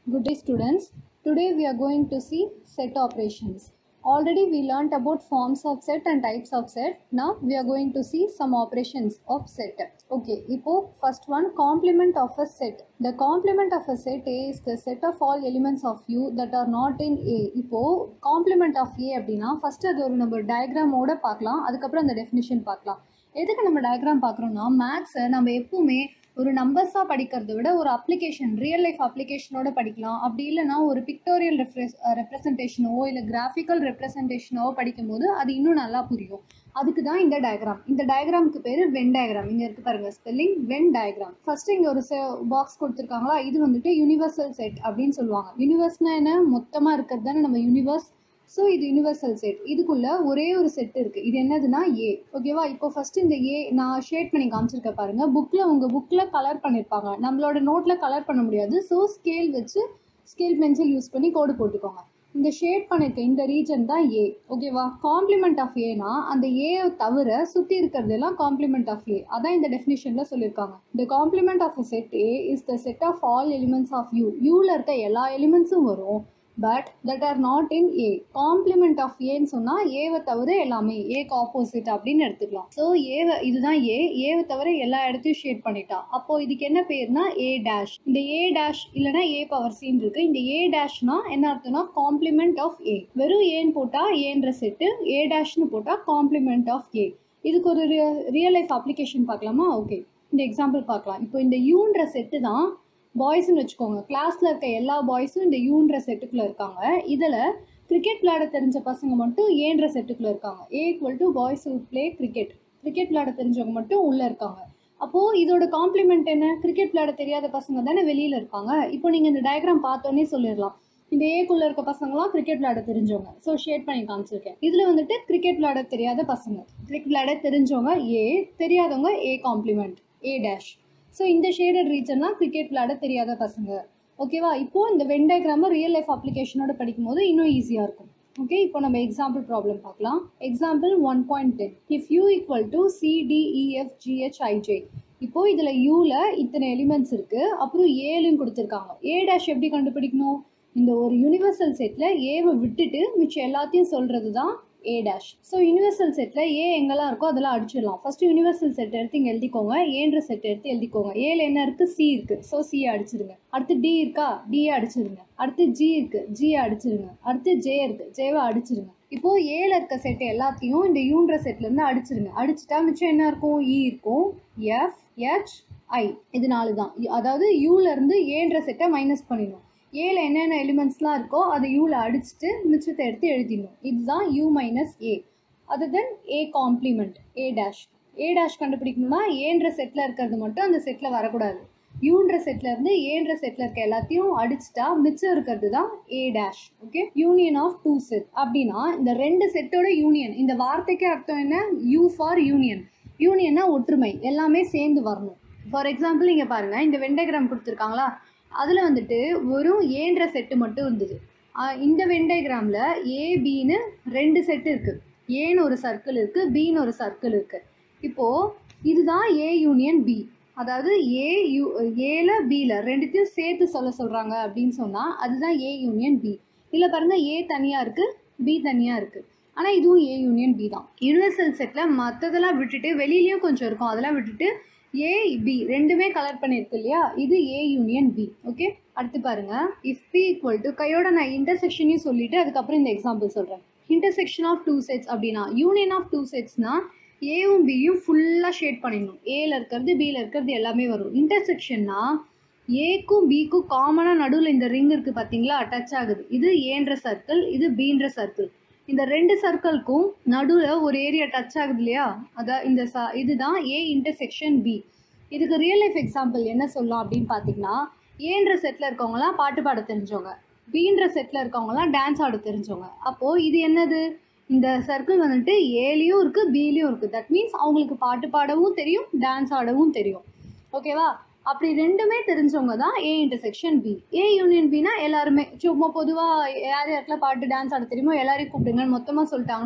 Good day students. Today we are going to see set operations. Already we learnt about forms of set and types of set. Now we are going to see some operations of set. Okay, இப்போ first one complement of a set. The complement of a set A is the set of all elements of U that are not in A. இப்போ complement of A அப்படின்னா first அது ஒரு நம்ம டயக்ராமோட பார்க்கலாம் அதுக்கப்புறம் அந்த definition பார்க்கலாம் எதுக்கு நம்ம டயக்ராம் பார்க்குறோம்னா மேக்ஸை நம்ம எப்பவுமே ஒரு நம்பர்ஸாக படிக்கிறத விட ஒரு அப்ளிகேஷன் ரியல் லைஃப் அப்ளிகேஷனோட படிக்கலாம் அப்படி இல்லைனா ஒரு பிக்டோரியல் ரெப்ரஸ் ரெப்ரசன்டேஷனோ இல்லை கிராஃபிக்கல் ரெப்ரசன்டேஷனோ படிக்கும்போது அது இன்னும் நல்லா புரியும் அதுக்கு தான் இந்த டயக்ராம் இந்த டயக்ராமுக்கு பேர் வென் டயக்ராம் இங்கே இருக்கு பாருங்க ஸ்பெல்லிங் வென் டயக்ராம் ஃபர்ஸ்ட் இங்கே ஒரு பாக்ஸ் கொடுத்துருக்காங்களா இது வந்துட்டு யூனிவர்சல் செட் அப்படின்னு சொல்லுவாங்க யூனிவர்ஸ்னா என்ன மொத்தமாக இருக்கிறது தானே நம்ம யூனிவர்ஸ் ஸோ இது யூனிவர்சல் செட் இதுக்குள்ள ஒரே ஒரு செட் இருக்கு இது என்னதுன்னா ஏ ஓகேவா இப்போ ஃபர்ஸ்ட் இந்த ஏ நான் ஷேட் பண்ணி காமிச்சிருக்க பாருங்க புக்கில் உங்க புக்கில் கலர் பண்ணியிருப்பாங்க நம்மளோட நோட்டில் கலர் பண்ண முடியாது ஸோ ஸ்கேல் வச்சு ஸ்கேல் பென்சில் யூஸ் பண்ணி கோடு போட்டுக்கோங்க இந்த ஷேட் பண்ணிருக்க இந்த ரீஜன் தான் ஏ ஓகேவா காம்ப்ளிமெண்ட் ஆஃப் ஏனா அந்த ஏ தவிர சுற்றி இருக்கிறதெல்லாம் காம்ப்ளிமெண்ட் ஆஃப் ஏ அதான் இந்த டெஃபினிஷனில் சொல்லியிருக்காங்க the complement of a set A is the set of all elements of U யூவில் இருக்க எல்லா எலிமெண்ட்ஸும் வரும் but that are not in A complement of ஏன்னு சொன்னால் ஏவை தவிர எல்லாமே ஏக்கு ஆப்போசிட் அப்படின்னு எடுத்துக்கலாம் ஸோ ஏவை இதுதான் ஏ ஏவை தவிர எல்லா இடத்தையும் ஷேட் பண்ணிட்டா அப்போ இதுக்கு என்ன பேர்னா ஏ டேஷ் இந்த ஏ டேஷ் இல்லைனா ஏ பவர் சீன் இருக்கு இந்த ஏ டேஷ்னா என்ன அர்த்தம்னா காம்ப்ளிமெண்ட் ஆஃப் ஏ வெறும் ஏன்னு போட்டால் ஏன்ற செட்டு ஏ டேஷ்னு போட்டால் காம்ப்ளிமெண்ட் ஆஃப் ஏ இதுக்கு ஒரு ரியல் லைஃப் அப்ளிகேஷன் பார்க்கலாமா ஓகே இந்த எக்ஸாம்பிள் பார்க்கலாம் இப்போ இந்த யூன்ற செட்டு தான் பாய்ஸ்னு வச்சுக்கோங்க கிளாஸில் இருக்க எல்லா பாய்ஸும் இந்த யூன்ற செட்டுக்குள்ளே இருக்காங்க இதில் கிரிக்கெட் விளையாட தெரிஞ்ச பசங்க மட்டும் ஏன்ற செட்டுக்குள்ளே இருக்காங்க A equal to boys will play cricket cricket விளையாட தெரிஞ்சவங்க மட்டும் உள்ளே இருக்காங்க அப்போது இதோட காம்ப்ளிமெண்ட் என்ன கிரிக்கெட் விளையாட தெரியாத பசங்க தானே வெளியில் இருக்காங்க இப்போ நீங்கள் இந்த டயக்ராம் பார்த்தோன்னே சொல்லிடலாம் இந்த ஏக்குள்ளே இருக்க பசங்களாம் கிரிக்கெட் விளையாட தெரிஞ்சவங்க ஸோ ஷேட் பண்ணி காமிச்சிருக்கேன் இதில் வந்துட்டு கிரிக்கெட் விளையாட தெரியாத பசங்க கிரிக்கெட் விளையாட தெரிஞ்சவங்க ஏ தெரியாதவங்க A complement A dash so இந்த ஷேடட் ரீஜன்லாம் கிரிக்கெட் விளையாட தெரியாத பசங்க ஓகேவா இப்போ இந்த வென் டயக்ராமை ரியல் லைஃப் அப்ளிகேஷனோட படிக்கும்போது இன்னும் ஈஸியாக இருக்கும் ஓகே இப்போ நம்ம எக்ஸாம்பிள் ப்ராப்ளம் பார்க்கலாம் example one point ten if U equal to C D E F G H I J இப்போ இதில் யூவில் இத்தனை எலிமெண்ட்ஸ் இருக்குது அப்புறம் ஏலையும் கொடுத்துருக்காங்க ஏ டேஷ் எப்படி கண்டுபிடிக்கணும் இந்த ஒரு யூனிவர்சல் செட்டில் ஏவை விட்டுட்டு மிச்சம் எல்லாத்தையும் சொல்கிறது தான் ஏ டேஷ் ஸோ யூனிவர்சல் செட்டில் ஏ எங்கெல்லாம் இருக்கோ அதெல்லாம் அடிச்சிடலாம் ஃபஸ்ட்டு யூனிவர்சல் செட் எடுத்து இங்கே எழுதிக்கோங்க ஏன்ற செட் எடுத்து எழுதிக்கோங்க ஏல என்ன இருக்குது சி இருக்குது ஸோ சியை அடிச்சிருங்க அடுத்து டி இருக்கா டியை அடிச்சிருங்க அடுத்து ஜி இருக்குது ஜியை அடிச்சிருங்க அடுத்து ஜே இருக்குது ஜேவை அடிச்சிருங்க இப்போது ஏல இருக்க செட் எல்லாத்தையும் இந்த யூன்ற செட்லேருந்து அடிச்சிருங்க அடிச்சிட்டா மிச்சம் என்ன இருக்கும் இ இருக்கும் எஃப் ஹெச் ஐ இது நாலு தான் அதாவது யூலேருந்து ஏன்ற செட்டை மைனஸ் பண்ணிடணும் ஏல என்னென்ன எலிமெண்ட்ஸ்லாம் இருக்கோ அதை யூவில் அடிச்சுட்டு மிச்சத்தை எடுத்து எழுதிடணும் இதுதான் யூ மைனஸ் ஏ அது then A complement A dash A dash கண்டுபிடிக்கணும்னா ஏன்ற செட்டில் இருக்கிறது மட்டும் அந்த செட்டில் வரக்கூடாது யூன்ற செட்ல இருந்து ஏன்ற செட்ல இருக்க எல்லாத்தையும் அடிச்சுட்டா மிச்சம் இருக்கிறது தான் A dash okay union of two set அப்படின்னா இந்த ரெண்டு செட்டோட யூனியன் இந்த வார்த்தைக்கு அர்த்தம் என்ன யூ ஃபார் யூனியன் யூனியன்னா ஒற்றுமை எல்லாமே சேர்ந்து வரணும் ஃபார் எக்ஸாம்பிள் இங்கே பாருங்க இந்த வெண்டகிராம் கொடுத்துருக்காங்களா அதில் வந்துட்டு வெறும் ஏன்ற செட்டு மட்டும் இருந்தது இந்த வெண்டைகிராமில் ஏபின்னு ரெண்டு செட்டு இருக்குது ஏன்னு ஒரு சர்க்கிள் இருக்குது பின்னு ஒரு சர்க்கிள் இருக்குது இப்போது இதுதான் ஏ யூனியன் பி அதாவது ஏ யூ ஏல பியில் ரெண்டுத்தையும் சேர்த்து சொல்ல சொல்கிறாங்க அப்படின்னு சொன்னால் அதுதான் ஏ யூனியன் பி இல்லை பாருங்கள் ஏ தனியாக இருக்குது பி தனியாக இருக்குது ஆனால் இதுவும் ஏ யூனியன் பி தான் யூனிவர்சல் செட்டில் மற்றதெல்லாம் விட்டுட்டு வெளியிலையும் கொஞ்சம் இருக்கும் அதெல்லாம் விட்டுட்டு ஏ பி ரெண்டுமே கலர் பண்ணியிருக்கு இல்லையா இது ஏ யூனியன் பி ஓகே அடுத்து பாருங்க இஃப் பி ஈக்குவல் டு கையோட நான் இன்டர்செக்ஷனையும் சொல்லிட்டு அதுக்கப்புறம் இந்த எக்ஸாம்பிள் சொல்கிறேன் இன்டர்செக்ஷன் ஆஃப் டூ செட்ஸ் அப்படின்னா யூனியன் ஆஃப் டூ செட்ஸ்னா ஏவும் பியும் ஃபுல்லாக ஷேட் பண்ணிடணும் ஏல இருக்கிறது பியில் இருக்கிறது எல்லாமே வரும் இன்டர்செக்ஷன்னா ஏக்கும் பிக்கும் காமனாக நடுவில் இந்த ரிங் இருக்குது பார்த்தீங்களா டச் ஆகுது இது ஏன்ற சர்க்கிள் இது பீன்ற சர்க்கிள் இந்த ரெண்டு சர்க்கிள்க்கும் நடுவில் ஒரு ஏரியா டச் ஆகுது இல்லையா அதான் இந்த ச இதுதான் ஏ இன்டர்செக்ஷன் பி இதுக்கு ரியல் லைஃப் எக்ஸாம்பிள் என்ன சொல்லலாம் அப்படின்னு பார்த்தீங்கன்னா ஏன்ற செட்டில் இருக்கவங்களாம் பாட்டு பாட தெரிஞ்சவங்க பீன்ற செட்டில் இருக்கவங்களாம் டான்ஸ் ஆட தெரிஞ்சவங்க அப்போது இது என்னது இந்த சர்க்கிள் வந்துட்டு ஏலையும் இருக்குது பிலையும் இருக்குது தட் மீன்ஸ் அவங்களுக்கு பாட்டு பாடவும் தெரியும் டான்ஸ் ஆடவும் தெரியும் ஓகேவா அப்படி ரெண்டுமே தெரிஞ்சவங்க தான் A intersection B A union பினா எல்லாருமே சும்மா பொதுவாக யார் யாருக்கெல்லாம் பாட்டு டான்ஸ் ஆட தெரியுமோ எல்லாரையும் கூப்பிடுங்கன்னு மொத்தமாக சொல்லிட்டாங்கன்னா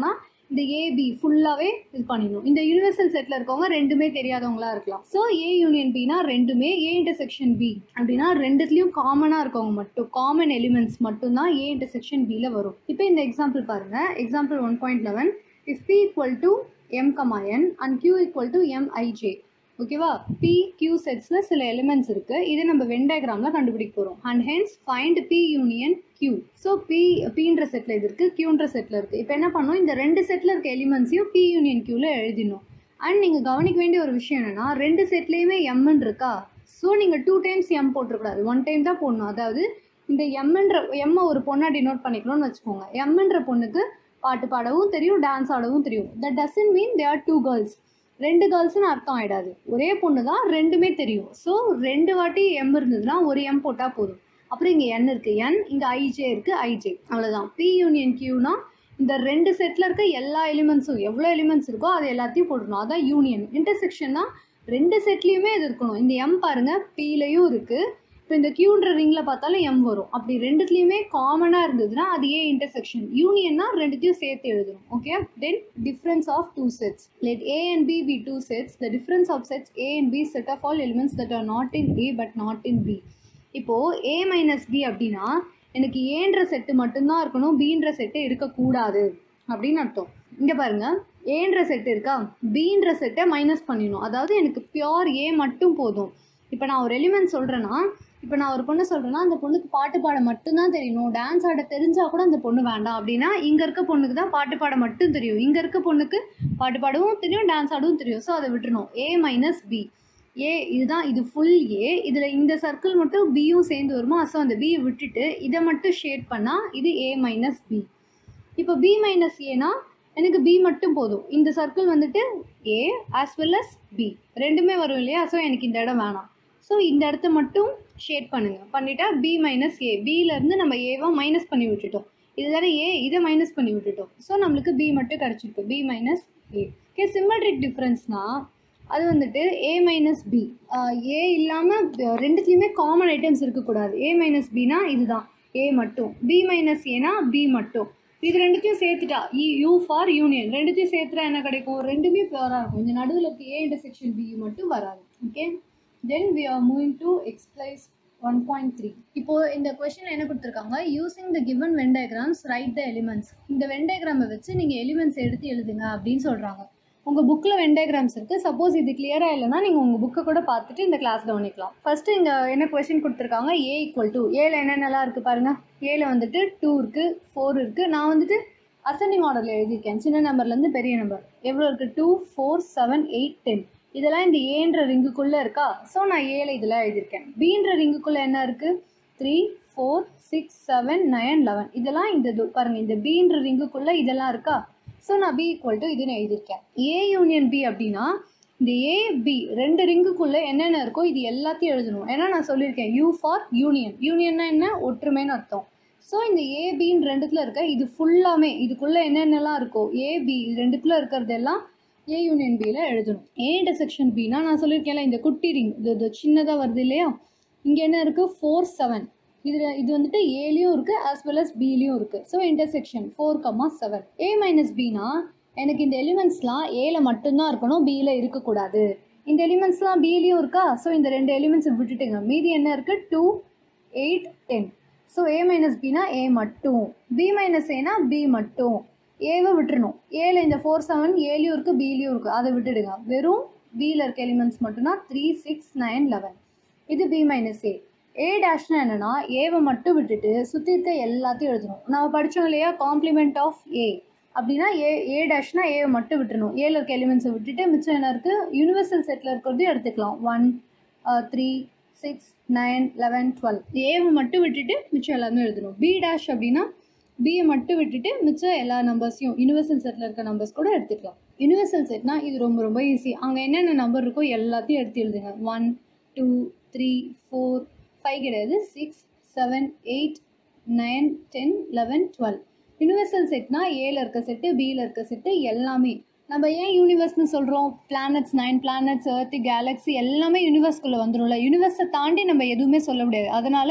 இந்த ஏபி ஃபுல்லாகவே இது பண்ணிடணும் இந்த யூனிவர்சல் செட்டில் இருக்கவங்க ரெண்டுமே தெரியாதவங்களா இருக்கலாம் ஸோ ஏ யூனியன் பினா ரெண்டுமே ஏ இன்டர்செக்ஷன் பி அப்படின்னா ரெண்டுத்துலேயும் காமனாக இருக்கவங்க மட்டும் காமன் எலிமெண்ட்ஸ் மட்டும்தான் ஏ இன்டர்செக்ஷன் பியில் வரும் இப்போ இந்த எக்ஸாம்பிள் பாருங்க example one point eleven if P equal to M comma N and Q equal to M I J ஓகேவா பி கியூ செட்ஸில் சில எலிமெண்ட்ஸ் இருக்குது இது நம்ம வென் டயக்ராமில் கண்டுபிடிக்க போகிறோம் and hence find P union Q so P பின்ற செட்டில் இது இருக்குது கியூன்ற செட்டில் இருக்குது இப்போ என்ன பண்ணணும் இந்த ரெண்டு செட்டில் இருக்க எலிமெண்ட்ஸையும் பி யூனியன் கியூவில் எழுதிடணும் அண்ட் நீங்கள் கவனிக்க வேண்டிய ஒரு விஷயம் என்னென்னா ரெண்டு செட்லேயுமே எம்ன்னு இருக்கா ஸோ நீங்கள் டூ டைம்ஸ் எம் போட்டுருக்கூடாது ஒன் டைம் தான் போடணும் அதாவது இந்த எம்ன்ற எம்மை ஒரு பொண்ணாக டினோட் பண்ணிக்கணும்னு வச்சுக்கோங்க எம்ன்ற பொண்ணுக்கு பாட்டு பாடவும் தெரியும் டான்ஸ் ஆடவும் தெரியும் that doesn't mean they are two girls ரெண்டு கேர்ள்ஸ்னு அர்த்தம் ஆகிடாது ஒரே பொண்ணு தான் ரெண்டுமே தெரியும் ஸோ ரெண்டு வாட்டி எம் இருந்ததுன்னா ஒரு எம் போட்டால் போதும் அப்புறம் இங்கே என் இருக்குது என் இங்கே ஐஜே இருக்குது ஐஜே அவ்வளோதான் பி யூனியன் கியூனா இந்த ரெண்டு செட்டில் இருக்க எல்லா எலிமெண்ட்ஸும் எவ்வளோ எலிமெண்ட்ஸ் இருக்கோ அது எல்லாத்தையும் போடணும் அதான் யூனியன் இன்டர்செக்ஷன்னா ரெண்டு செட்லேயுமே இது இருக்கணும் இந்த எம் பாருங்கள் பிலையும் இருக்குது இப்போ இந்த கியூன்ற ரிங்கில் பார்த்தாலும் எம் வரும் அப்படி ரெண்டுத்துலேயுமே காமனாக இருந்ததுன்னா அது ஏ இன்டர்செக்ஷன் யூனியன்னா ரெண்டுத்தையும் சேர்த்து எழுதணும் okay then difference of two sets let A and B B two sets the difference of sets A and B set of all elements that are not in A but not in B இப்போது A minus B அப்படின்னா எனக்கு ஏன்ற set மட்டும்தான் இருக்கணும் பீன்ற set இருக்கக்கூடாது அப்படின்னு அர்த்தம் இங்கே பாருங்க ஏன்ற செட்டு இருக்கா பீன்ற செட்டை மைனஸ் பண்ணிடணும் அதாவது எனக்கு பியோர் ஏ மட்டும் போதும் இப்போ நான் ஒரு எலிமெண்ட் சொல்கிறேன்னா இப்போ நான் ஒரு பொண்ணு சொல்கிறேன்னா அந்த பொண்ணுக்கு பாட்டு பாட மட்டும்தான் தெரியணும் டான்ஸ் ஆட தெரிஞ்சால் கூட அந்த பொண்ணு வேண்டாம் அப்படின்னா இங்கே இருக்க பொண்ணுக்கு தான் பாட்டு பாட மட்டும் தெரியும் இங்கே இருக்க பொண்ணுக்கு பாட்டு பாடவும் தெரியும் டான்ஸ் ஆடவும் தெரியும் ஸோ அதை விட்டுறணும் ஏ மைனஸ் பி ஏ இதுதான் இது ஃபுல் ஏ இதில் இந்த சர்க்கிள் மட்டும் பியும் சேர்ந்து வருமா ஸோ அந்த பியை விட்டுட்டு இதை மட்டும் ஷேட் பண்ணால் இது ஏ மைனஸ் பி இப்போ பி மைனஸ் ஏனா எனக்கு பி மட்டும் போதும் இந்த சர்க்கிள் வந்துட்டு A as well as B ரெண்டுமே வரும் இல்லையா ஸோ எனக்கு இந்த இடம் வேணாம் ஸோ இந்த இடத்த மட்டும் ஷேட் பண்ணுங்கள் பண்ணிட்டா பி மைனஸ் ஏ பியிலேருந்து நம்ம ஏவை மைனஸ் பண்ணி விட்டுட்டோம் இது தானே ஏ இதை மைனஸ் பண்ணி விட்டுட்டோம் ஸோ நம்மளுக்கு பி மட்டும் கிடச்சிருக்கு B minus A okay symmetric டிஃப்ரென்ஸ்னால் அது வந்துட்டு ஏ மைனஸ் பி ஏ இல்லாமல் ரெண்டுத்துலேயுமே காமன் ஐட்டம்ஸ் இருக்கக்கூடாது ஏ மைனஸ் பினா இதுதான் ஏ மட்டும் பி மைனஸ் ஏனா பி மட்டும் இது ரெண்டுத்தையும் சேர்த்துட்டா இ யூ ஃபார் யூனியன் ரெண்டுத்தையும் சேர்த்துட்டா என்ன கிடைக்கும் ரெண்டுமே பியூராக இருக்கும் இந்த நடுவில் இருக்க ஏ இன்டர்செக்ஷன் பி மட்டும் வராது okay then we are moving to exercise one point three இப்போ இந்த கொஸ்டின் என்ன கொடுத்துருக்காங்க using the given Venn diagrams write the elements இந்த வென் டயக்ராமை வச்சு நீங்கள் எலிமெண்ட்ஸ் எடுத்து எழுதுங்க அப்படின்னு சொல்கிறாங்க உங்கள் புக்கில் வென் டயக்ராம்ஸ் இருக்குது சப்போஸ் இது கிளியராக இல்லைனா நீங்கள் உங்கள் புக்கை கூட பார்த்துட்டு இந்த கிளாஸ் கவனிக்கலாம் ஃபஸ்ட்டு இங்கே என்ன கொஸ்டின் கொடுத்துருக்காங்க ஏ ஈக்குவல் டூ ஏல என்னென்னலாம் இருக்குது பாருங்கள் ஏல வந்துட்டு டூ இருக்குது ஃபோர் இருக்குது நான் வந்துட்டு அசெண்டிங் ஆர்டரில் எழுதியிருக்கேன் சின்ன நம்பர்லேருந்து பெரிய நம்பர் எவ்வளோ இருக்குது two four seven eight ten இதெல்லாம் இந்த ஏன்ற ரிங்குக்குள்ளே இருக்கா ஸோ நான் ஏழை இதெல்லாம் எழுதியிருக்கேன் பீன்ற ரிங்குக்குள்ளே என்ன இருக்குது three four six seven nine eleven இதெல்லாம் இந்த இது பாருங்கள் இந்த பீன்ற ரிங்குக்குள்ளே இதெல்லாம் இருக்கா ஸோ நான் பி ஈக்குவல் டு இதுன்னு எழுதியிருக்கேன் ஏ யூனியன் பி அப்படின்னா இந்த ஏ பி ரெண்டு ரிங்குக்குள்ளே என்னென்ன இருக்கோ இது எல்லாத்தையும் எழுதணும் ஏன்னா நான் சொல்லியிருக்கேன் யூ ஃபார் யூனியன் யூனியன்னா என்ன ஒற்றுமைன்னு அர்த்தம் ஸோ இந்த ஏபின்னு ரெண்டுத்தில் இருக்க இது ஃபுல்லாமே இதுக்குள்ளே என்னென்னலாம் இருக்கோ ஏபி இது ரெண்டுத்தில் இருக்கிறதெல்லாம் ஏ யூனியன் பியில் எழுதணும் ஏ இன்டர்செக்ஷன் பினா நான் சொல்லியிருக்கேன்ல இந்த குட்டி ரிங் இது இது சின்னதாக வருது இல்லையா இங்கே என்ன இருக்குது ஃபோர் செவன் இதில் இது வந்துட்டு ஏலையும் இருக்குது ஆஸ் வெல் அஸ் பிலையும் இருக்குது so intersection four comma seven A minus பினா எனக்கு இந்த எலிமெண்ட்ஸ்லாம் ஏல மட்டும்தான் இருக்கணும் பியில் இருக்கக்கூடாது இந்த எலிமெண்ட்ஸ்லாம் பிலையும் இருக்கா ஸோ இந்த ரெண்டு எலிமெண்ட்ஸை விட்டுட்டுங்க மீதி என்ன இருக்குது two eight ten so A minus பினா ஏ மட்டும் பி மைனஸ் ஏனா பி மட்டும் ஏவை விட்டுறணும் ஏல இந்த ஃபோர் செவன் ஏலையும் இருக்குது பிலையும் இருக்குது அதை விட்டுடுங்க வெறும் பியில் இருக்க எலிமெண்ட்ஸ் மட்டும்தான் த்ரீ சிக்ஸ் நைன் லெவன் இது பி மைனஸ் ஏ ஏ டேஷ்னா என்னென்னா ஏவை மட்டும் விட்டுட்டு சுற்றி இருக்க எல்லாத்தையும் எழுதணும் நம்ம படித்தோம் இல்லையா காம்ப்ளிமெண்ட் ஆஃப் ஏ அப்படின்னா ஏ ஏ டேஷ்னா ஏவை மட்டும் விட்டுறணும் ஏல இருக்க எலிமெண்ட்ஸை விட்டுட்டு மிச்சம் என்ன இருக்குது யூனிவர்சல் செட்டில் இருக்கிறதையும் எடுத்துக்கலாம் one three six nine eleven twelve ஏவை மட்டும் விட்டுட்டு மிச்சம் எல்லாமே எழுதணும் பி டேஷ் அப்படின்னா பியை மட்டும் விட்டுட்டு மிச்சம் எல்லா நம்பர்ஸையும் யூனிவர்சல் செட்டில் இருக்க நம்பர்ஸ் கூட எடுத்துக்கலாம் யூனிவர்சல் செட்னா இது ரொம்ப ரொம்ப ஈஸி அங்கே என்னென்ன நம்பர் இருக்கோ எல்லாத்தையும் எடுத்து எழுதுங்க one two three four five கிடையாது six seven eight nine ten eleven twelve universal செட்னா ஏல இருக்க செட்டு பியில் இருக்க செட்டு எல்லாமே நம்ம ஏன் யூனிவர்ஸ்னு சொல்கிறோம் planets nine planets earth galaxy எல்லாமே யூனிவர்ஸ்குள்ளே வந்துடும்ல யூனிவர்ஸை தாண்டி நம்ம எதுவுமே சொல்ல முடியாது அதனால்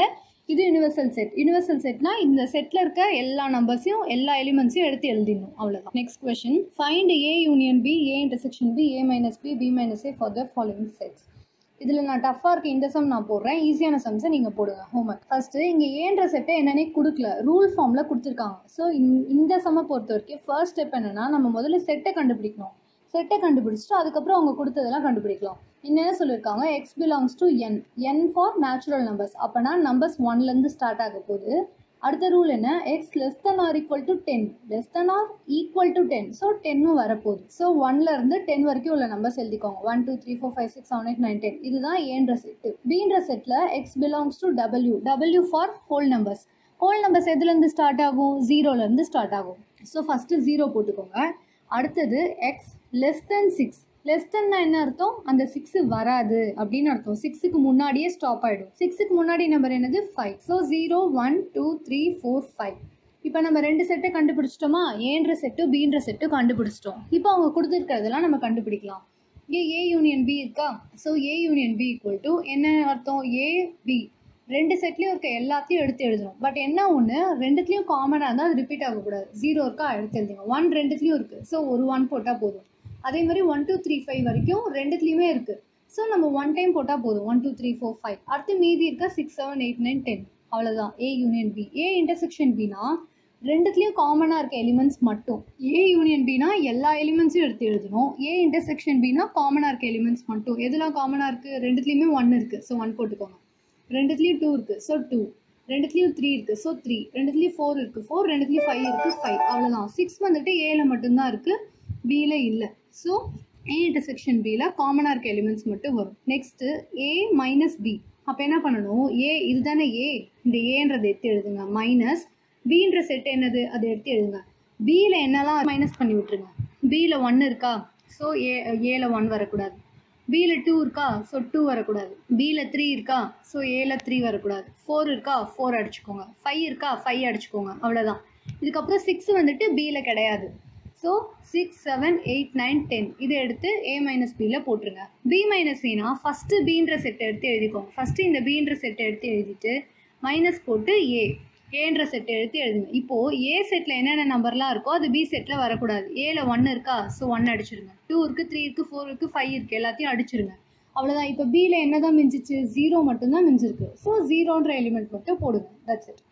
இது யூனிவர்சல் செட் யூனிவர்சல் செட்னா இந்த செட்டில் இருக்க எல்லா நம்பர்ஸையும் எல்லா எலிமெண்ட்ஸையும் எடுத்து எழுதிடணும் அவ்வளோதான் next question find A union B A intersection B A minus B B minus A for the following sets இதில் நான் டஃப்பாக இருக்க இந்த சம் நான் போடுறேன் ஈஸியான சம்ஸை நீங்கள் போடுங்க ஹோம்ஒர்க் ஃபஸ்ட்டு இங்கே ஏன்ற செட்டை என்னன்னே கொடுக்கல ரூல் ஃபார்மில் கொடுத்துருக்காங்க ஸோ இந்த சம்மை பொறுத்த வரைக்கும் ஃபர்ஸ்ட் ஸ்டெப் என்னென்னா நம்ம முதல்ல செட்டை கண்டுபிடிக்கணும் செட்டை கண்டுபிடிச்சிட்டு அதுக்கப்புறம் அவங்க கொடுத்ததெல்லாம் கண்டுபிடிக்கலாம் என்ன சொல்லியிருக்காங்க X belongs to N N for natural numbers அப்போனா நம்பர்ஸ் ஒன்லேருந்து ஸ்டார்ட் ஆக போகுது அடுத்த ரூல் என்ன X less than or equal to ten less than or equal to ten so டென்னும் வரப்போகுது ஸோ ஒன்லேருந்து டென் வரைக்கும் உள்ள நம்பர்ஸ் எழுதிக்கோங்க one two three four five six seven eight nine ten இதுதான் ஏன்ற செட்டு பீன்ற செட்டில் X belongs to W W for whole numbers whole numbers எதுலேருந்து ஸ்டார்ட் ஆகும் ஜீரோலேருந்து ஸ்டார்ட் ஆகும் ஸோ ஃபஸ்ட்டு ஜீரோ போட்டுக்கோங்க அடுத்தது X less than six less தென்னா என்ன அர்த்தம் அந்த சிக்ஸ் வராது அப்படின்னு அர்த்தம் சிக்ஸுக்கு முன்னாடியே ஸ்டாப் ஆகிடும் சிக்ஸுக்கு முன்னாடி நம்பர் என்னது five so zero one two three four five இப்போ நம்ம ரெண்டு செட்டை கண்டுபிடிச்சிட்டோமா ஏன்ற செட்டு பீன்ற செட்டு கண்டுபிடிச்சிட்டோம் இப்போ அவங்க கொடுத்துருக்கிறதெல்லாம் நம்ம கண்டுபிடிக்கலாம் இங்கே ஏ யூனியன் பி இருக்கா so A union B equal to என்ன அர்த்தம் ஏ பி ரெண்டு செட்லேயும் இருக்க எல்லாத்தையும் எடுத்து எழுதணும் பட் என்ன ஒன்று ரெண்டுத்துலேயும் காமனாக இருந்தால் அது ரிப்பீட் ஆகக்கூடாது ஜீரோ இருக்கா எடுத்து எழுதுங்க ஒன் ரெண்டுத்துலேயும் இருக்குது ஸோ ஒரு ஒன் போட்டால் போதும் அதே மாதிரி ஒன் டூ த்ரீ ஃபைவ் வரைக்கும் ரெண்டுத்துலேயுமே இருக்குது ஸோ நம்ம ஒன் டைம் போட்டால் போதும் one two three four five அடுத்து மீதி இருக்க six seven eight nine ten அவ்வளோதான் A union B A intersection பினா ரெண்டுத்துலேயும் காமனாக இருக்க எலிமெண்ட்ஸ் மட்டும் ஏ யூனியன் பினா எல்லா எலிமெண்ட்ஸும் எடுத்து எழுதணும் ஏ இன்டர்செக்ஷன் பினா காமனாக இருக்க எலிமெண்ட்ஸ் மட்டும் எதெல்லாம் காமனாக இருக்குது ரெண்டுத்துலேயுமே ஒன் இருக்குது ஸோ ஒன் போட்டுக்கோங்க ரெண்டுத்துலேயும் டூ இருக்குது ஸோ டூ ரெண்டுத்துலேயும் த்ரீ இருக்குது ஸோ த்ரீ ரெண்டுத்துலேயும் ஃபோர் இருக்குது ஃபோர் ரெண்டுத்துலேயும் ஃபைவ் இருக்குது ஃபைவ் அவ்வளோதான் சிக்ஸ் வந்துட்டு ஏல மட்டும்தான் இருக்குது பியில் இல்லை ஸோ ஏ இன்டர்செக்ஷன் பியில் காமனாக இருக்க எலிமெண்ட்ஸ் மட்டும் வரும் நெக்ஸ்ட்டு ஏ மைனஸ் பி அப்போ என்ன பண்ணணும் ஏ இதுதானே ஏ இந்த ஏன்றதை எடுத்து எழுதுங்க மைனஸ் பின்ற செட் என்னது அதை எடுத்து எழுதுங்க பியில் என்னெல்லாம் மைனஸ் பண்ணி விட்டுருங்க பியில் ஒன் இருக்கா ஸோ ஏ ஏல ஒன் வரக்கூடாது பியில் டூ இருக்கா ஸோ டூ வரக்கூடாது பியில் த்ரீ இருக்கா ஸோ ஏல த்ரீ வரக்கூடாது ஃபோர் இருக்கா ஃபோர் அடிச்சுக்கோங்க ஃபைவ் இருக்கா ஃபைவ் அடிச்சுக்கோங்க அவ்வளோதான் இதுக்கப்புறம் சிக்ஸ் வந்துட்டு பியில் கிடையாது so six seven eight nine ten இதை எடுத்து ஏ மைனஸ் பியில் போட்டுருங்க பி மைனஸ் ஏனா ஃபஸ்ட்டு பீன்ற செட்டை எடுத்து எழுதிக்கோங்க ஃபஸ்ட்டு இந்த பீன்ற செட்டை எடுத்து எழுதிட்டு மைனஸ் போட்டு ஏ ஏன்ற செட்டை எடுத்து எழுதுங்க இப்போது ஏ செட்டில் என்னென்ன நம்பர்லாம் இருக்கோ அது பி செட்டில் வரக்கூடாது ஏல ஒன்று இருக்கா ஸோ ஒன் அடிச்சிருங்க டூ இருக்குது த்ரீ இருக்குது ஃபோர் இருக்குது ஃபைவ் இருக்குது எல்லாத்தையும் அடிச்சிருங்க அவ்வளோதான் இப்போ பியில் என்ன தான் மிஞ்சிச்சு ஜீரோ மட்டும்தான் மிஞ்சிருக்கு ஸோ ஜீரோன்ற எலிமெண்ட் மட்டும் போடுங்க that's it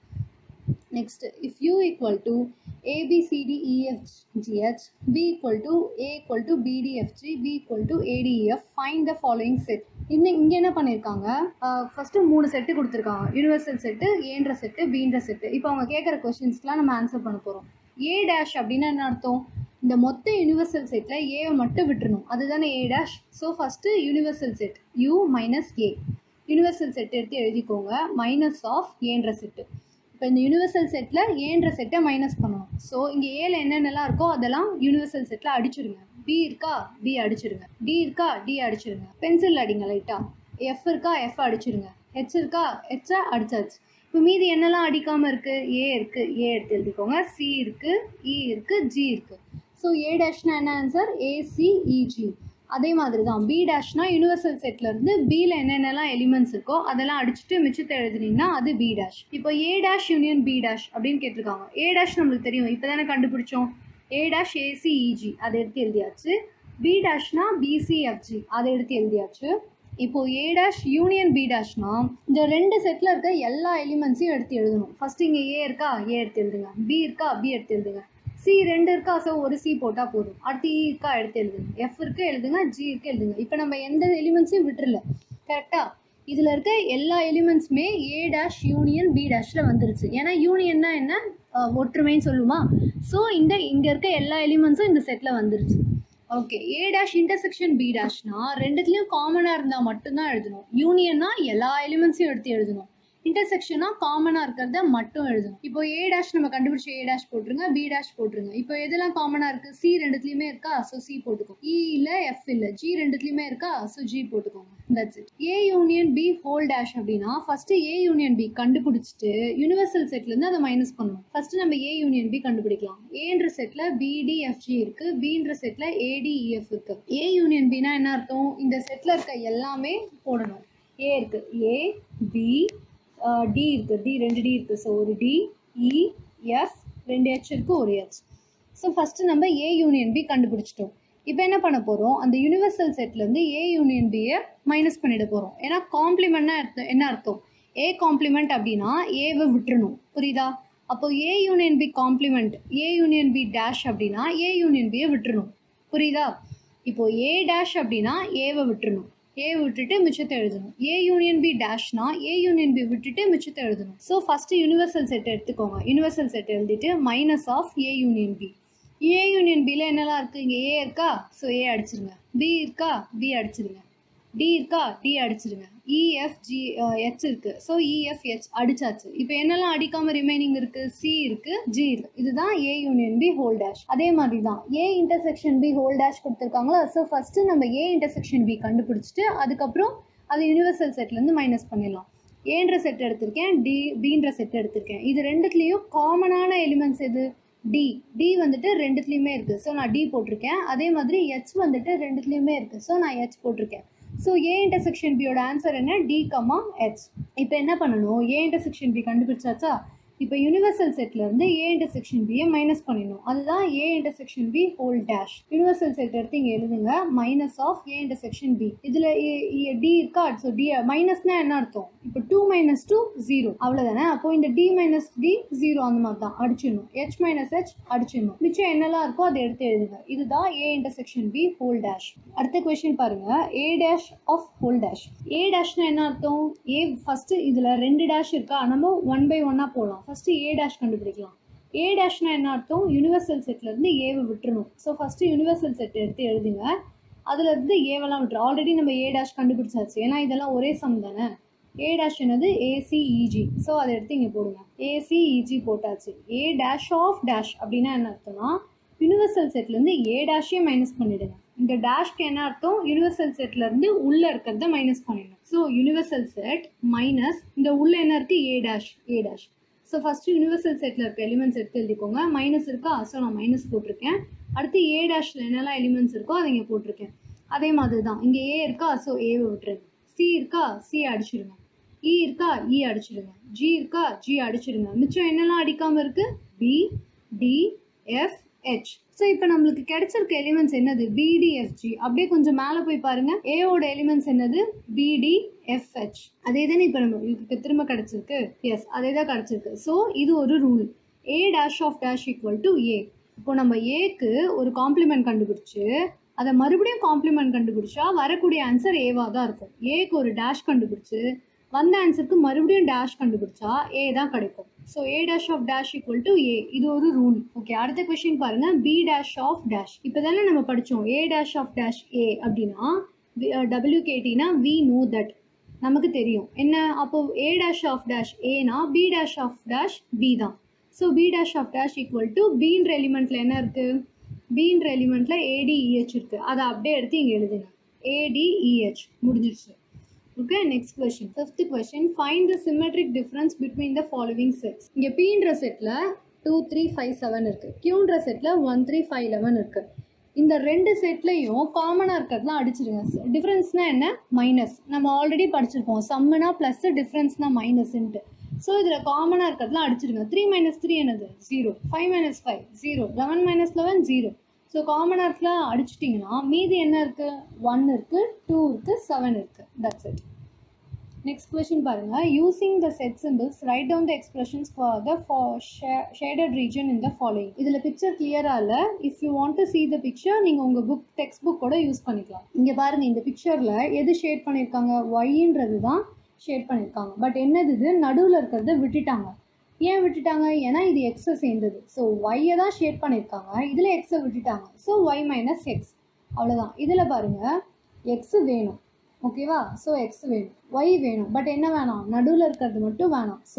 next if u equal to a b c d e f g h b equal to a equal to b d f g b equal to a d e f find the following set இன்னும் இங்கே என்ன பண்ணியிருக்காங்க first மூணு set கொடுத்துருக்காங்க universal set ஏன்ற set பீன்ற set இப்போ அவங்க கேட்குற கொஷின்ஸ்க்குலாம் நம்ம ஆன்சர் பண்ண போகிறோம் ஏ டேஷ் அப்படின்னா என்ன அர்த்தம் இந்த மொத்த யூனிவர்சல் செட்டில் ஏவை மட்டும் விட்டுறணும் அதுதானே A dash so first universal set U minus A universal set எடுத்து எழுதிக்கோங்க மைனஸ் ஆஃப் ஏன்ற செட்டு இப்போ இந்த யூனிவர்சல் செட்டில் ஏன்ற செட்டை மைனஸ் பண்ணணும் ஸோ இங்கே ஏல என்னென்னலாம் இருக்கோ அதெல்லாம் யூனிவர்சல் செட்டில் அடிச்சிருங்க பி இருக்கா பி அடிச்சிருங்க டி இருக்கா டி அடிச்சிருங்க பென்சில் அடிங்க லைட்டாக எஃப் இருக்கா எஃப் அடிச்சிருங்க ஹெச் இருக்கா ஹெச்சை அடிச்சாச்சு இப்போ மீதி என்னெல்லாம் அடிக்காமல் இருக்குது ஏ இருக்குது ஏ எடுத்து எழுதிக்கோங்க சி இருக்குது இ இருக்குது ஜி இருக்குது ஸோ ஏ டேஷ்னா என்ன ஆன்சர் ஏசிஇஜி அதே மாதிரி தான் பி டேஷ்னா யூனிவர்சல் செட்ல இருந்து பியில் என்னென்னலாம் எலிமெண்ட்ஸ் இருக்கோ அதெல்லாம் அடிச்சுட்டு மிச்சத்தை எழுதுனீங்கன்னா அது பி டேஷ் இப்போ A dash union B dash அப்படின்னு கேட்டிருக்காங்க ஏ டேஷ் நம்மளுக்கு தெரியும் இப்போ தானே கண்டுபிடிச்சோம் ஏ டேஷ் ஏசிஇஜி அதை எடுத்து எழுதியாச்சு பி டேஷ்னா பிசிஎஃப்ஜி அதை எடுத்து எழுதியாச்சு இப்போ ஏ டேஷ் யூனியன் பி டேஷ்னா இந்த ரெண்டு செட்டில் இருக்க எல்லா எலிமெண்ட்ஸையும் எடுத்து எழுதணும் ஃபர்ஸ்ட் இங்கே ஏ இருக்கா ஏ எடுத்து எழுதுங்க பி இருக்கா பி எடுத்து எழுதுங்க சி ரெண்டு இருக்கா ஸோ ஒரு சி போட்டால் போதும் அடுத்து இ இருக்கா எடுத்து எழுதுங்க எஃப் இருக்கு எழுதுங்க ஜி இருக்கு எழுதுங்க இப்போ நம்ம எந்த எலிமெண்ட்ஸையும் விட்டுறல கரெக்டாக இதில் இருக்க எல்லா எலிமெண்ட்ஸுமே ஏ டேஷ் யூனியன் பி டேஷில் வந்துருச்சு ஏன்னா யூனியன்னா என்ன அஹ், ஒற்றுமைன்னு சொல்லுமா ஸோ இந்த இங்கே இருக்க எல்லா எலிமெண்ட்ஸும் இந்த செட்டில் வந்துருச்சு okay A dash intersection B டேஷ்னா ரெண்டுத்துலேயும் காமனாக இருந்தால் மட்டும்தான் எழுதணும் யூனியன்னா எல்லா எலிமெண்ட்ஸையும் எடுத்து எழுதணும் இன்டர்செக்ஷனா காமனாக இருக்கிறத மட்டும் எழுதணும் இப்போ ஏ டேஷ் நம்ம கண்டுபிடிச்ச ஏ டேஷ் போட்டுருங்க பி டேஷ் போட்டுருங்க இப்போ எதெல்லாம் காமனாக இருக்குது சி ரெண்டுத்துலையுமே இருக்கா ஸோ சி போட்டுக்கோ இ இல்லை எஃப் இல்லை ஜி ரெண்டுத்துலையுமே இருக்கா ஸோ ஜி போட்டுக்கோங்க that's it A union B whole dash அப்படின்னா ஃபஸ்ட்டு ஏ யூனியன் பி கண்டுபிடிச்சிட்டு யூனிவர்சல் செட்லேருந்து அதை மைனஸ் பண்ணணும் ஃபஸ்ட்டு நம்ம ஏ யூனியன் பி கண்டுபிடிக்கலாம் ஏன்ற செட்டில் பிடிஎஃப்ஜி இருக்குது பின்ற செட்டில் ஏடிஇஎஃப் இருக்குது ஏ யூனியன் பினா என்ன அர்த்தம் இந்த செட்டில் இருக்க எல்லாமே போடணும் ஏ இருக்குது ஏ பி டி இருக்குது டி ரெண்டு டி இருக்குது ஸோ ஒரு டி இ எஃப் ரெண்டு ஹெச் இருக்குது ஒரு ஹெச் ஸோ ஃபஸ்ட்டு நம்ம ஏ யூனியன் பி கண்டுபிடிச்சிட்டோம் இப்போ என்ன பண்ண போகிறோம் அந்த யூனிவர்சல் செட்லேருந்து ஏ யூனியன் பியை மைனஸ் பண்ணிட போகிறோம் ஏன்னா காம்ப்ளிமெண்ட்னா அர்த்தம் என்ன அர்த்தம் ஏ காம்ப்ளிமெண்ட் அப்படின்னா ஏவை விட்டுறணும் புரியுதா அப்போ A union B complement A union B dash அப்படின்னா ஏ யூனியன் பியை விட்டுறணும் புரியுதா இப்போ ஏ டேஷ் அப்படின்னா ஏவை விட்டுறணும் ஏ விட்டுட்டு மிச்சத்தை எழுதணும் ஏ யூனியன் பி டேஷ்னா ஏ யூனியன் பி விட்டுட்டு மிச்சத்தை எழுதணும் ஸோ ஃபஸ்ட்டு யூனிவர்சல் செட் எடுத்துக்கோங்க யூனிவர்சல் செட் எழுதிட்டு minus of A union B A union பியில் என்னெல்லாம் இருக்குது இங்கே ஏ இருக்கா ஸோ ஏ அடிச்சிருங்க பி இருக்கா பி அடிச்சிருங்க டி இருக்கா டி அடிச்சிருங்க இஎஃப் ஜி ஹெச் இருக்குது ஸோ இஎஃப் ஹெச் அடிச்சாச்சு இப்போ என்னெல்லாம் அடிக்காமல் ரிமைனிங் இருக்குது சி இருக்குது ஜி இருக்குது இதுதான் A union B whole dash அதே மாதிரி தான் A intersection B whole dash கொடுத்துருக்காங்களா ஸோ ஃபஸ்ட்டு நம்ம ஏ இன்டர்செக்ஷன் பி கண்டுபிடிச்சிட்டு அதுக்கப்புறம் அது யூனிவர்சல் செட்லேருந்து மைனஸ் பண்ணிடலாம் ஏன்ற செட் எடுத்திருக்கேன் டி பின்ற செட் எடுத்திருக்கேன் இது ரெண்டுத்துலேயும் காமனான எலிமெண்ட்ஸ் எது டி டி வந்துட்டு ரெண்டுத்துலேயுமே இருக்குது ஸோ நான் டி போட்டிருக்கேன் அதே மாதிரி ஹெச் வந்துட்டு ரெண்டுத்துலேயுமே இருக்குது ஸோ நான் ஹெச் போட்டிருக்கேன் ஸோ ஏ இன்டர்செக்ஷன் பியோட ஆன்சர் என்ன டி கமா ஹெச் இப்போ என்ன பண்ணணும் ஏ இன்டர்செக்ஷன் பி கண்டுபிடிச்சாச்சா இப்போ யூனிவர்சல் செட்லேருந்து ஏ இன்டர்செக்ஷன் பியை மைனஸ் பண்ணிடணும் அதுதான் A intersection B whole dash universal set எடுத்து இங்கே எழுதுங்க minus of A intersection B இதில் டி இருக்கா ஸோ டி மைனஸ்னா என்ன அர்த்தம் இப்போ டூ மைனஸ் டூ ஜீரோ அவ்வளோதானே அப்போ இந்த டி மைனஸ் டி ஜீரோ அந்த மாதிரி தான் அடிச்சிடணும் ஹெச் மைனஸ் ஹெச் அடிச்சிடணும் மிச்சம் என்னெல்லாம் இருக்கோ அதை எடுத்து எழுதுங்க இதுதான் A intersection B whole dash அடுத்த கொஸ்டின் பாருங்க A dash of whole dash A டேஷ்னா என்ன அர்த்தம் ஏ ஃபர்ஸ்ட் இதில் ரெண்டு டேஷ் இருக்கா நம்ம ஒன் பை ஒன்னாக போகலாம் ஃபஸ்ட்டு ஏ டேஷ் கண்டுபிடிக்கலாம் ஏ டேஷ்னா என்ன அர்த்தம் யூனிவர்சல் செட்லேருந்து ஏவை விட்டுறணும் ஸோ ஃபஸ்ட்டு யூனிவர்சல் செட் எடுத்து எழுதுங்க அதுலேருந்து ஏவெல்லாம் விட்டுரு ஆல்ரெடி நம்ம ஏ டேஷ் கண்டுபிடிச்சாச்சு ஏன்னா இதெல்லாம் ஒரே சம் தானே ஏ டேஷ் என்னது ஏசிஇஜி ஸோ அதை எடுத்து இங்கே போடுங்க ஏசிஇஜி போட்டாச்சு ஏ டேஷ் ஆஃப் டேஷ் அப்படின்னா என்ன அர்த்தம்னா யூனிவர்சல் செட்லேருந்து ஏ டேஷே மைனஸ் பண்ணிடுங்க இந்த டேஷ்க்கு என்ன அர்த்தம் யூனிவர்சல் செட்லேருந்து உள்ளே இருக்கிறத மைனஸ் பண்ணிடணும் ஸோ யூனிவர்சல் செட் மைனஸ் இந்த உள்ள என்ன இருக்குது A dash A dash so first universal செட்டில் இருக்க எலிமெண்ட்ஸ் எடுத்து எழுதிக்கோங்க மைனஸ் இருக்கா ஸோ நான் மைனஸ் போட்டிருக்கேன் அடுத்து ஏ டேஷில் என்னெல்லாம் எலிமெண்ட்ஸ் இருக்கோ அதை இங்கே போட்டிருக்கேன் அதே மாதிரி தான் இங்கே ஏ இருக்கா ஸோ ஏவை விட்டுருங்க சி இருக்கா சி அடிச்சிடுங்க இ இருக்கா இ அடிச்சிடுங்க ஜி இருக்கா ஜி அடிச்சிடுங்க மிச்சம் என்னெல்லாம் அடிக்காமல் இருக்கு B D F H so இப்போ நம்மளுக்கு கிடைச்சிருக்க எலிமெண்ட்ஸ் என்னது பிடிஎஃப்ஜி அப்படியே கொஞ்சம் மேலே போய் பாருங்க ஏவோட எலிமெண்ட்ஸ் என்னது பிடி எஃப்ஹெச் அதே தானே இப்போ நம்மளுக்கு திரும்ப கிடைச்சிருக்கு எஸ் அதே தான் கிடைச்சிருக்கு ஸோ இது ஒரு rule A dash of dash equal to A இப்போ நம்ம ஏக்கு ஒரு காம்ப்ளிமெண்ட் கண்டுபிடிச்சு அதை மறுபடியும் காம்ப்ளிமெண்ட் கண்டுபிடிச்சா வரக்கூடிய ஆன்சர் ஏவாக தான் இருக்கும் ஏக்கு ஒரு டேஷ் கண்டுபிடிச்சு வந்த ஆன்சருக்கு மறுபடியும் டேஷ் கண்டுபிடிச்சா ஏ தான் கிடைக்கும் so A dash of dash equal to A இது ஒரு ரூல் ஓகே அடுத்த கொஸ்டின் பாருங்க பி டேஷ் ஆஃப் டேஷ் இப்போ தானே நம்ம படித்தோம் A dash of dash A அப்படின்னா டபிள்யூகேடினா வி நோ தட் நமக்கு தெரியும் என்ன அப்போ ஏ டேஷ் ஆஃப் டேஷ் ஏனா B dash of dash B தான் so B dash of dash equal to பின்ற எலிமெண்ட்டில் என்ன இருக்குது பின்ற எலிமெண்ட்டில் ஏடிஇஹெச் இருக்குது அதை அப்படியே எடுத்து இங்கே எழுதுங்க ஏடிஇஹெச் முடிஞ்சிருச்சு okay next question fifth question find the symmetric difference between the following sets இங்கே பீன்ற செட்டில் டூ த்ரீ ஃபைவ் செவன் இருக்குது கியூன்ற செட்டில் ஒன் த்ரீ ஃபைவ் லெவன் இருக்குது இந்த ரெண்டு செட்லையும் காமனாக இருக்கிறதுலாம் அடிச்சிருங்க டிஃப்ரென்ஸ்னால் என்ன மைனஸ் நம்ம ஆல்ரெடி படிச்சிருப்போம் சம்முனா ப்ளஸ் டிஃப்ரென்ஸ்னா மைனஸ்ன்ட்டு ஸோ இதில் காமனாக இருக்கிறதுலாம் அடிச்சிருங்க த்ரீ மைனஸ் த்ரீ என்னது zero five minus five zero eleven minus eleven zero so காமனாக இருக்கலாம் அடிச்சிட்டிங்கன்னா மீதி என்ன இருக்குது ஒன் இருக்குது டூ இருக்குது செவன் இருக்குது தட்ஸ் இட் நெக்ஸ்ட் கொஸ்டின் பாருங்க using the set symbols write down the expressions for the shaded region in the following இதில் பிக்சர் கிளியராக இல்லை if you want to see the picture நீங்கள் உங்கள் புக் டெக்ஸ்ட் புக் கூட use பண்ணிக்கலாம் இங்கே பாருங்கள் இந்த பிக்சரில் எது ஷேட் பண்ணியிருக்காங்க ஒய்ன்றது தான் ஷேட் பண்ணியிருக்காங்க பட் என்னது இது நடுவில் இருக்கிறத விட்டுட்டாங்க ஏன் விட்டுட்டாங்க ஏன்னா இது எக்ஸை சேர்ந்தது ஸோ ஒய்யை தான் ஷேட் பண்ணியிருக்காங்க இதில் எக்ஸை விட்டுட்டாங்க ஸோ ஒய் மைனஸ் எக்ஸ் அவ்வளோதான் இதில் பாருங்கள் எக்ஸு வேணும் ஓகேவா ஸோ எக்ஸ் வேணும் ஒய் வேணும் பட் என்ன வேணாம் நடுவில் இருக்கிறது மட்டும் வேணாம் ஸோ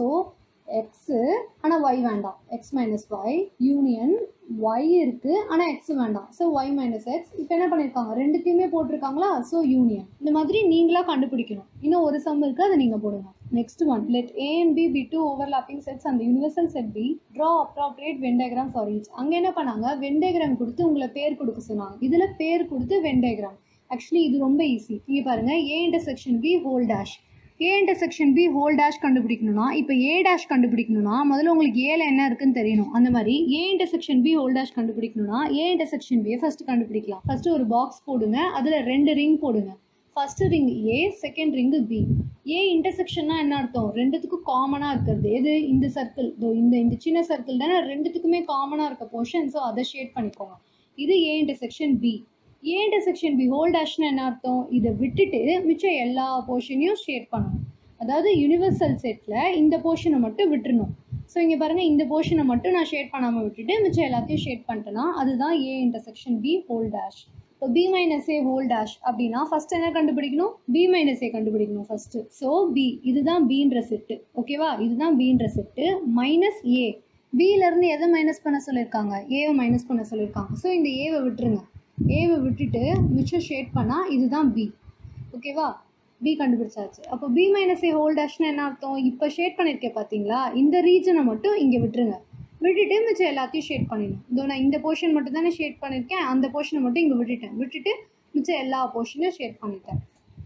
எக்ஸு ஆனால் ஒய் வேண்டாம் X minus Y union Y இருக்குது ஆனால் எக்ஸ் வேண்டாம் ஸோ ஒய் மைனஸ் எக்ஸ் இப்போ என்ன பண்ணியிருக்காங்க ரெண்டுத்தையுமே போட்டிருக்காங்களா ஸோ யூனியன் இந்த மாதிரி நீங்களாக கண்டுபிடிக்கணும் இன்னும் ஒரு சம் இருக்குது அதை நீங்கள் போடுங்க next one let A and B B two overlapping sets அந்த universal set be draw appropriate Venn diagram for each அங்கே என்ன பண்ணாங்க வெண்டேகிராம் கொடுத்து உங்களை பேர் கொடுக்க சொன்னாங்க இதில் பேர் கொடுத்து வெண்டேகிராம் ஆக்சுவலி இது ரொம்ப ஈஸி இங்கே பாருங்கள் A intersection B whole dash A intersection B whole dash கண்டுபிடிக்கணும்னா இப்போ ஏ டேஷ் கண்டுபிடிக்கணும்னா முதல்ல உங்களுக்கு ஏல என்ன இருக்குன்னு தெரியணும் அந்த மாதிரி A intersection B whole dash கண்டுபிடிக்கணும்னா ஏ இன்டர்செக்ஷன் பியை ஃபர்ஸ்ட் கண்டுபிடிக்கலாம் ஃபர்ஸ்ட் ஒரு பாக்ஸ் போடுங்க அதில் ரெண்டு ரிங் போடுங்க first ring A second ring B A இன்டர்செக்ஷன்னா என்ன அர்த்தம் ரெண்டுத்துக்கும் காமனாக இருக்கிறது எது இந்த சர்க்கிள் இந்த இந்த சின்ன சர்க்கிள் தானே ரெண்டுத்துக்குமே காமனாக இருக்க போர்ஷன் ஸோ அதை ஷேட் பண்ணிக்கோங்க இது A intersection B A intersection B whole டேஷ்னு என்ன அர்த்தம் இதை விட்டுட்டு மிச்சம் எல்லா போர்ஷனையும் ஷேட் பண்ணணும் அதாவது யூனிவர்சல் செட்டில் இந்த போர்ஷனை மட்டும் விட்டுறணும் ஸோ இங்கே பாருங்கள் இந்த போர்ஷனை மட்டும் நான் ஷேட் பண்ணாமல் விட்டுட்டு மிச்சம் எல்லாத்தையும் ஷேட் பண்ணிட்டேன்னா அதுதான் A intersection B whole dash இப்போ B minus A whole dash அப்படின்னா ஃபர்ஸ்ட் என்ன கண்டுபிடிக்கணும் பி மைனஸ் ஏ கண்டுபிடிக்கணும் ஃபர்ஸ்ட் ஸோ பி இதுதான் பீன்ற செட்டு ஓகேவா இதுதான் பீன்ற செட்டு மைனஸ் ஏ பியிலேருந்து எதை மைனஸ் பண்ண சொல்லியிருக்காங்க ஏவை மைனஸ் பண்ண சொல்லியிருக்காங்க ஸோ இந்த ஏவை விட்டுருங்க ஏவை விட்டுட்டு மிச்சம் ஷேட் பண்ணால் இதுதான் பி ஓகேவா பி கண்டுபிடிச்சாச்சு அப்போ பி மைனஸ் ஏ ஹோல் டேஷ்னு என்ன அர்த்தம் இப்போ ஷேட் பண்ணியிருக்கேன் பார்த்தீங்களா இந்த ரீஜனை மட்டும் இங்கே விட்டுருங்க விட்டுட்டு மிச்சம் எல்லாத்தையும் ஷேட் பண்ணிடணும் இதோ நான் இந்த போர்ஷன் மட்டும் தானே ஷேட் பண்ணியிருக்கேன் அந்த போர்ஷனை மட்டும் இங்கே விட்டுட்டேன் விட்டுட்டு மிச்சம் எல்லா போர்ஷனையும் ஷேட் பண்ணிட்டேன்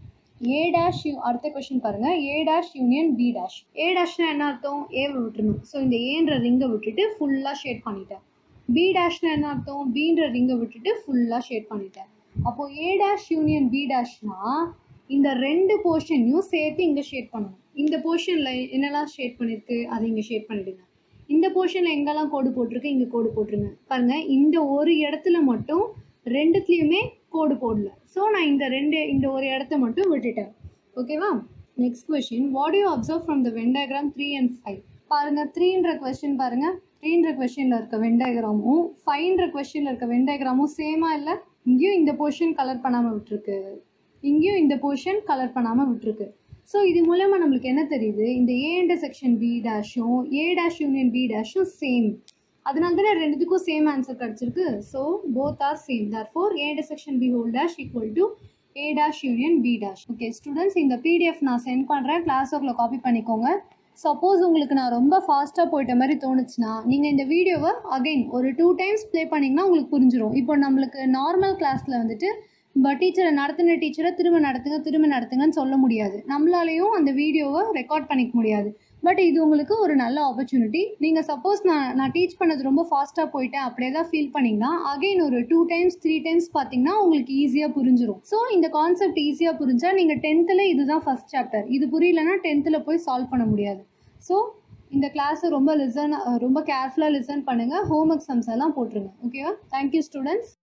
ஏ டேஷ் யூ அடுத்த கொஷின் பாருங்கள் A dash union B dash A டேஷ்னா என்ன அர்த்தம் ஏவை விட்டுறணும் ஸோ இந்த ஏன்ற ரிங்கை விட்டுட்டு ஃபுல்லாக ஷேட் பண்ணிட்டேன் பி டேஷ்னா என்ன அர்த்தம் பீன்ற ரிங்கை விட்டுட்டு ஃபுல்லாக ஷேட் பண்ணிட்டேன் அப்போது ஏ டேஷ் யூனியன் பி டேஷ்னா இந்த ரெண்டு போர்ஷனையும் சேர்த்து இங்கே ஷேட் பண்ணணும் இந்த போர்ஷனில் என்னெல்லாம் ஷேட் பண்ணியிருக்கு அதை இங்கே ஷேட் பண்ணிவிடுங்க இந்த போர்ஷனில் எங்கெல்லாம் கோடு போட்டிருக்கு இங்கே கோடு போட்டுருங்க பாருங்கள் இந்த ஒரு இடத்துல மட்டும் ரெண்டுத்துலேயுமே கோடு போடல ஸோ நான் இந்த ரெண்டு இந்த ஒரு இடத்த மட்டும் விட்டுட்டேன் ஓகேவா next question what you observe from the Venn diagram three and five பாருங்கள் த்ரீன்ற கொஸ்டின் பாருங்கள் த்ரீன்ற கொஷினில் இருக்க வென் டயக்ராமும் ஃபைவ்ன்ற கொஷினில் இருக்க வென் டயக்ராமும் சேமாக இல்லை இங்கேயும் இந்த போர்ஷன் கலர் பண்ணாமல் விட்டுருக்கு இங்கேயும் இந்த போர்ஷன் கலர் பண்ணாமல் விட்டுருக்கு ஸோ இது மூலமா நம்மளுக்கு என்ன தெரியுது இந்த ஏ இன்டர்செக்ஷன் பி டேஷும் ஏ டேஷ் யூனியன் பி டேஷும் சேம் அதனால தானே ரெண்டுத்துக்கும் சேம் ஆன்சர் கிடச்சிருக்கு so both are same therefore A intersection B whole dash equal to A dash union B dash okay students இந்த பிடிஎஃப் நான் send பண்ணுறேன் class ஒர்க்கில் காப்பி பண்ணிக்கோங்க சப்போஸ் உங்களுக்கு நான் ரொம்ப ஃபாஸ்ட்டாக போயிட்ட மாதிரி தோணுச்சுன்னா நீங்கள் இந்த வீடியோவை அகைன் ஒரு டூ டைம்ஸ் ப்ளே பண்ணிங்கன்னா உங்களுக்கு புரிஞ்சிடும் இப்போ நம்மளுக்கு நார்மல் கிளாஸில் வந்துட்டு பட் டீச்சரை நடத்தின டீச்சரை திரும்ப நடத்துங்க திரும்ப நடத்துங்கன்னு சொல்ல முடியாது நம்மளாலையும் அந்த வீடியோவை ரெக்கார்ட் பண்ணிக்க முடியாது பட் இது உங்களுக்கு ஒரு நல்ல ஆப்பர்ச்சுனிட்டி நீங்கள் சப்போஸ் நான் நான் டீச் பண்ணது ரொம்ப ஃபாஸ்ட்டாக போயிட்டேன் அப்படியே தான் ஃபீல் பண்ணிங்கன்னா அகைன் ஒரு டூ டைம்ஸ் த்ரீ டைம்ஸ் பார்த்தீங்கன்னா உங்களுக்கு ஈஸியாக புரிஞ்சிடும் ஸோ இந்த கான்செப்ட் ஈஸியாக புரிஞ்சால் நீங்கள் டென்த்தில் இதுதான் ஃபஸ்ட் சாப்டர் இது புரியலன்னா டென்த்தில் போய் சால்வ் பண்ண முடியாது ஸோ இந்த கிளாஸை ரொம்ப லிசன் ரொம்ப கேர்ஃபுல்லாக லிசன் பண்ணுங்கள் ஹோம் ஒர்க் சம்ஸ் எல்லாம் போட்டுருங்க ஓகேவா தேங்க்யூ ஸ்டூடெண்ட்ஸ்